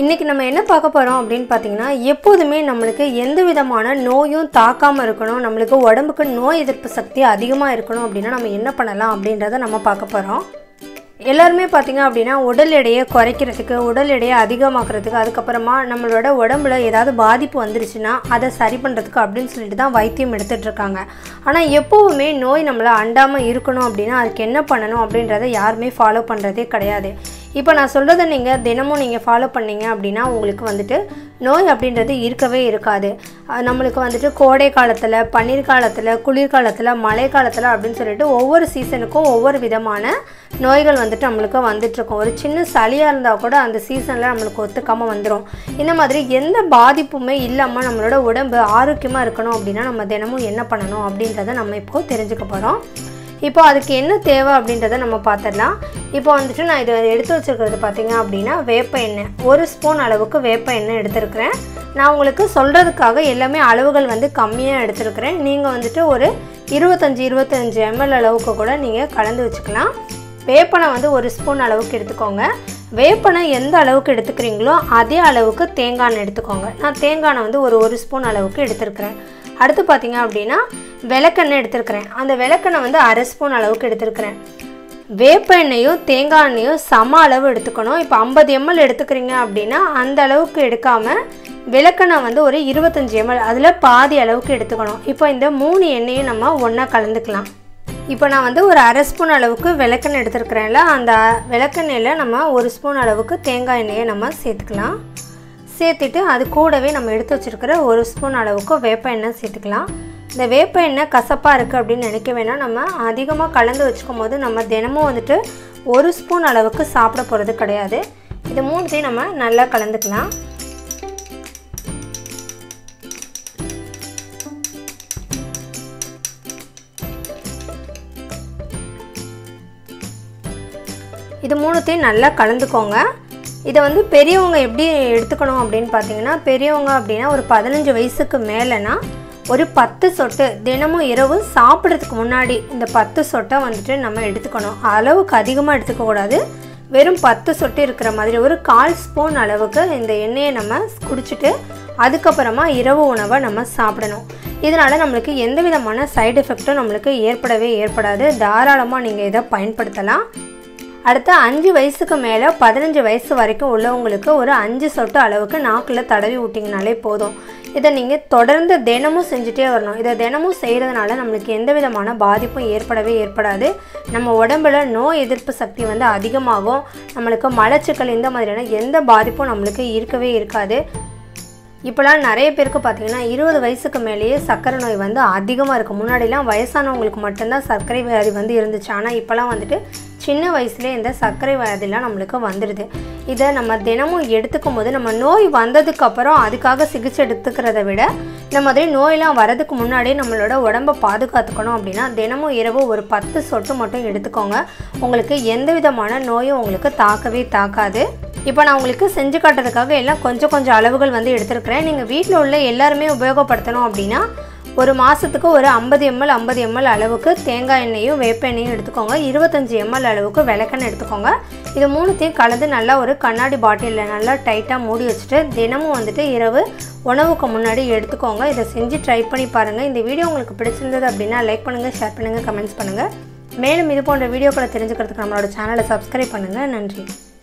இன்றைக்கி நம்ம என்ன பார்க்க போகிறோம் அப்படின்னு பார்த்தீங்கன்னா எப்போதுமே நம்மளுக்கு எந்த விதமான நோயும் தாக்காமல் இருக்கணும் நம்மளுக்கு உடம்புக்கு நோய் எதிர்ப்பு சக்தி அதிகமாக இருக்கணும் அப்படின்னா நம்ம என்ன பண்ணலாம் அப்படின்றத நம்ம பார்க்க போகிறோம் எல்லாருமே பார்த்தீங்க அப்படின்னா உடல் எடையை குறைக்கிறதுக்கு உடல் எடையை அதிகமாக்குறதுக்கு அதுக்கப்புறமா நம்மளோட உடம்புல ஏதாவது பாதிப்பு வந்துருச்சுன்னா அதை சரி பண்ணுறதுக்கு அப்படின்னு சொல்லிட்டு தான் வைத்தியம் எடுத்துகிட்டு இருக்காங்க ஆனால் எப்போவுமே நோய் நம்மளை அண்டாமல் இருக்கணும் அப்படின்னா அதுக்கு என்ன பண்ணணும் அப்படின்றத யாருமே ஃபாலோ பண்ணுறதே கிடையாது இப்போ நான் சொல்கிறத நீங்கள் தினமும் நீங்கள் ஃபாலோ பண்ணீங்க அப்படின்னா உங்களுக்கு வந்துட்டு நோய் அப்படின்றது இருக்கவே இருக்காது அஹ் நம்மளுக்கு வந்துட்டு கோடை காலத்தில் பன்னீர் காலத்தில் குளிர்காலத்தில் மழை காலத்தில் அப்படின்னு சொல்லிட்டு ஒவ்வொரு சீசனுக்கும் ஒவ்வொரு விதமான நோய்கள் வந்துட்டு நம்மளுக்கு வந்துட்டுருக்கும் ஒரு சின்ன சளியாக இருந்தால் கூட அந்த சீசனில் நம்மளுக்கு ஒத்துக்காமல் வந்துடும் இந்த மாதிரி எந்த பாதிப்புமே இல்லாமல் நம்மளோட உடம்பு ஆரோக்கியமாக இருக்கணும் அப்படின்னா நம்ம தினமும் என்ன பண்ணணும் அப்படின்றத நம்ம இப்போ தெரிஞ்சுக்க போகிறோம் இப்போ அதுக்கு என்ன தேவை அப்படின்றத நம்ம பார்த்துடலாம் இப்போ வந்துட்டு நான் இதை எடுத்து வச்சுருக்கிறது பார்த்தீங்க அப்படின்னா வேப்ப எண்ணெய் ஒரு ஸ்பூன் அளவுக்கு வேப்ப எண்ணெய் எடுத்திருக்கிறேன் நான் உங்களுக்கு சொல்கிறதுக்காக எல்லாமே அளவுகள் வந்து கம்மியாக எடுத்திருக்கிறேன் நீங்கள் வந்துட்டு ஒரு இருபத்தஞ்சி இருபத்தஞ்சி எம்எல் அளவுக்கு கூட நீங்கள் கலந்து வச்சுக்கலாம் வேப்பனை வந்து ஒரு ஸ்பூன் அளவுக்கு எடுத்துக்கோங்க வேப்பனை எந்த அளவுக்கு எடுத்துக்கிறீங்களோ அதே அளவுக்கு தேங்காய் எண்ணெய் எடுத்துக்கோங்க நான் தேங்காய் எண்ணெய் வந்து ஒரு ஒரு ஸ்பூன் அளவுக்கு எடுத்திருக்கிறேன் அடுத்து பார்த்தீங்க அப்படின்னா விளக்கெண்ணெய் எடுத்திருக்கிறேன் அந்த விளக்கெண்ணெய் வந்து அரை ஸ்பூன் அளவுக்கு எடுத்திருக்கிறேன் வேப்ப எண்ணெயும் தேங்காய் எண்ணெயும் சம அளவு எடுத்துக்கணும் இப்போ ஐம்பது எம்எல் எடுத்துக்கிறீங்க அப்படின்னா அந்த அளவுக்கு எடுக்காமல் விளக்கெண்ணெய் வந்து ஒரு இருபத்தஞ்சி எம்எல் அதில் பாதி அளவுக்கு எடுத்துக்கணும் இப்போ இந்த மூணு எண்ணெயும் நம்ம ஒன்றா கலந்துக்கலாம் இப்போ நான் வந்து ஒரு அரை ஸ்பூன் அளவுக்கு விளக்கெண்ணெய் எடுத்துருக்கிறேன்ல அந்த விளக்கெண்ணெயில் நம்ம ஒரு ஸ்பூன் அளவுக்கு தேங்காய் எண்ணெயை நம்ம சேர்த்துக்கலாம் சேர்த்துட்டு அது கூடவே நம்ம எடுத்து வச்சுருக்கிற ஒரு ஸ்பூன் அளவுக்கு வேப்ப எண்ணெய் சேர்த்துக்கலாம் இந்த வேப்ப எண்ணெய் கசப்பாக இருக்குது அப்படின்னு நினைக்க வேணாம் நம்ம அதிகமாக கலந்து வச்சுக்கும் போது நம்ம தினமும் வந்துட்டு ஒரு ஸ்பூன் அளவுக்கு சாப்பிட போகிறது கிடையாது இது மூணுத்தையும் நம்ம நல்லா கலந்துக்கலாம் இது மூணுத்தையும் நல்லா கலந்துக்கோங்க இதை வந்து பெரியவங்க எப்படி எடுத்துக்கணும் அப்படின்னு பார்த்தீங்கன்னா பெரியவங்க அப்படின்னா ஒரு பதினஞ்சு வயசுக்கு மேலேனா ஒரு பத்து சொட்டு தினமும் இரவு சாப்பிட்றதுக்கு முன்னாடி இந்த பத்து சொட்டை வந்துட்டு நம்ம எடுத்துக்கணும் அளவுக்கு அதிகமாக எடுத்துக்கக்கூடாது வெறும் பத்து சொட்டு இருக்கிற மாதிரி ஒரு கால் ஸ்பூன் அளவுக்கு இந்த எண்ணெயை நம்ம குடிச்சிட்டு அதுக்கப்புறமா இரவு உணவை நம்ம சாப்பிடணும் இதனால் நம்மளுக்கு எந்த விதமான சைடு எஃபெக்ட்டும் நம்மளுக்கு ஏற்படவே ஏற்படாது தாராளமாக நீங்கள் இதை பயன்படுத்தலாம் அடுத்து அஞ்சு வயசுக்கு மேலே பதினஞ்சு வயசு வரைக்கும் உள்ளவங்களுக்கு ஒரு அஞ்சு சொட்டு அளவுக்கு நாக்கில் தடவி விட்டிங்கனாலே போதும் இதை நீங்கள் தொடர்ந்து தினமும் செஞ்சுட்டே வரணும் இதை தினமும் செய்கிறதுனால நம்மளுக்கு எந்த விதமான பாதிப்பும் ஏற்படவே ஏற்படாது நம்ம உடம்புல நோய் எதிர்ப்பு சக்தி வந்து அதிகமாகும் நம்மளுக்கு மலச்சிக்கல் இந்த மாதிரியான எந்த பாதிப்பும் நம்மளுக்கு இருக்கவே இருக்காது இப்போலாம் நிறைய பேருக்கு பார்த்தீங்கன்னா இருபது வயசுக்கு மேலேயே சர்க்கரை நோய் வந்து அதிகமாக இருக்குது முன்னாடிலாம் வயசானவங்களுக்கு மட்டும்தான் சர்க்கரை வியாதி வந்து இருந்துச்சு ஆனால் இப்போலாம் வந்துட்டு சின்ன வயசுலேயே இந்த சர்க்கரை வியாதிலாம் நம்மளுக்கு வந்துடுது இதை நம்ம தினமும் எடுத்துக்கும் போது நம்ம நோய் வந்ததுக்கப்புறம் அதுக்காக சிகிச்சை எடுத்துக்கிறத விட இந்த மாதிரி நோயெல்லாம் வரதுக்கு முன்னாடியே நம்மளோட உடம்பை பாதுகாத்துக்கணும் அப்படின்னா தினமும் இரவு ஒரு பத்து சொட்டு மட்டும் எடுத்துக்கோங்க உங்களுக்கு எந்த விதமான நோயும் உங்களுக்கு தாக்கவே தாக்காது இப்போ நான் உங்களுக்கு செஞ்சு காட்டுறதுக்காக எல்லாம் கொஞ்சம் கொஞ்சம் அளவுகள் வந்து எடுத்துருக்கிறேன் நீங்கள் வீட்டில் உள்ள எல்லாருமே உபயோகப்படுத்தணும் அப்படின்னா ஒரு மாதத்துக்கு ஒரு ஐம்பது எம்எல் ஐம்பது எம்எல் அளவுக்கு தேங்காய் எண்ணெயும் வேப்ப எண்ணெயும் எடுத்துக்கோங்க இருபத்தஞ்சி எம்எல் அளவுக்கு விளக்கெண்ணெய் எடுத்துக்கோங்க இது மூணுத்தையும் கலந்து நல்லா ஒரு கண்ணாடி பாட்டிலில் நல்லா டைட்டாக மூடி வச்சுட்டு தினமும் வந்துட்டு இரவு உணவுக்கு முன்னாடி எடுத்துக்கோங்க இதை செஞ்சு ட்ரை பண்ணி பாருங்கள் இந்த வீடியோ உங்களுக்கு பிடிச்சிருந்தது அப்படின்னா லைக் பண்ணுங்கள் ஷேர் பண்ணுங்கள் கமெண்ட்ஸ் பண்ணுங்கள் மேலும் இது போன்ற வீடியோக்களை தெரிஞ்சுக்கிறதுக்கு நம்மளோட சேனலை சப்ஸ்கிரைப் பண்ணுங்கள் நன்றி